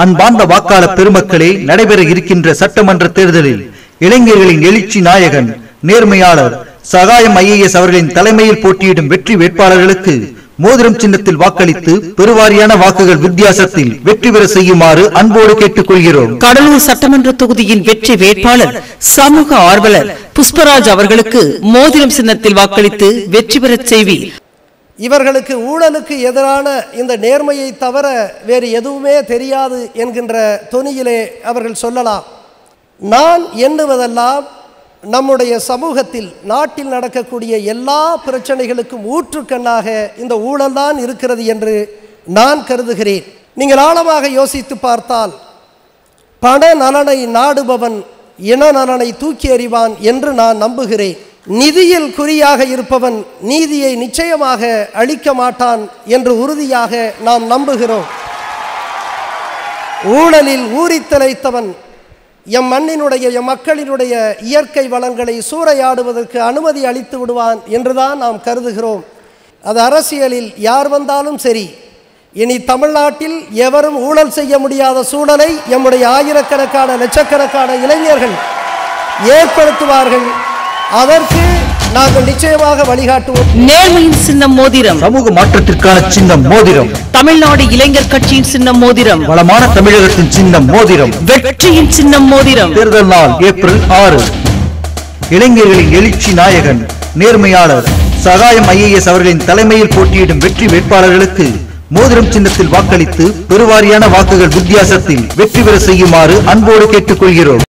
அன்பார்ந்த வாக்காளர் பெருமக்களே நடைபெற இருக்கின்ற சட்டமன்ற தேர்தலில் இளைஞர்களின் எழுச்சி நாயகன் நேர்மையாளர் சகாயம் ஐஏஎஸ் அவர்களின் தலைமையில் போட்டியிடும் வெற்றி வேட்பாளர்களுக்கு மோதிரம் சின்னத்தில் வாக்களித்து பெருவாரியான வாக்குகள் வித்தியாசத்தில் வெற்றி பெற செய்யுமாறு அன்போடு கேட்டுக்கொள்கிறோம் கடலூர் சட்டமன்ற தொகுதியின் வெற்றி வேட்பாளர் சமூக ஆர்வலர் புஷ்பராஜ் அவர்களுக்கு மோதிரம் சின்னத்தில் வாக்களித்து வெற்றி பெறச் செய்வீர் இவர்களுக்கு ஊழலுக்கு எதிரான இந்த நேர்மையை தவிர வேறு எதுவுமே தெரியாது என்கின்ற தொனியிலே அவர்கள் சொல்லலாம் நான் எண்ணுவதெல்லாம் நம்முடைய சமூகத்தில் நாட்டில் நடக்கக்கூடிய எல்லா பிரச்சனைகளுக்கும் ஊற்றுக்கண்ணாக இந்த ஊழல்தான் இருக்கிறது என்று நான் கருதுகிறேன் நீங்கள் ஆழமாக யோசித்து பார்த்தால் பண நலனை நாடுபவன் இன நலனை தூக்கி எறிவான் என்று நான் நம்புகிறேன் நிதியில் குறியாக இருப்பவன் நீதியை நிச்சயமாக அளிக்க மாட்டான் என்று உறுதியாக நாம் நம்புகிறோம் ஊழலில் ஊறித் திளைத்தவன் எம் மண்ணினுடைய எம் மக்களினுடைய இயற்கை வளங்களை சூறையாடுவதற்கு அனுமதி அளித்து விடுவான் என்றுதான் நாம் கருதுகிறோம் அது அரசியலில் யார் வந்தாலும் சரி இனி தமிழ்நாட்டில் எவரும் ஊழல் செய்ய முடியாத சூழலை எம்முடைய ஆயிரக்கணக்கான லட்சக்கணக்கான இளைஞர்கள் ஏற்படுத்துவார்கள் அதற்கு நாங்கள் நிச்சயமாக வழிகாட்டுவோம் நேர்மையின் சின்னம் மோதிரம் சமூக மாற்றத்திற்கான சின்னம் மோதிரம் தமிழ்நாடு இளைஞர் கட்சியின் சின்னம் மோதிரம் வளமான தமிழகத்தின் சின்னம் மோதிரம் வெற்றியின் சின்னம் மோதிரம் தேர்தல் நாள் ஏப்ரல் ஆறு இளைஞர்களின் எழுச்சி நாயகன் நேர்மையாளர் சகாயம் ஐஏஎஸ் அவர்களின் தலைமையில் போட்டியிடும் வெற்றி வேட்பாளர்களுக்கு மோதிரம் சின்னத்தில் வாக்களித்து பெருவாரியான வாக்குகள் வித்தியாசத்தில் வெற்றி பெற செய்யுமாறு அன்போடு கேட்டுக்கொள்கிறோம்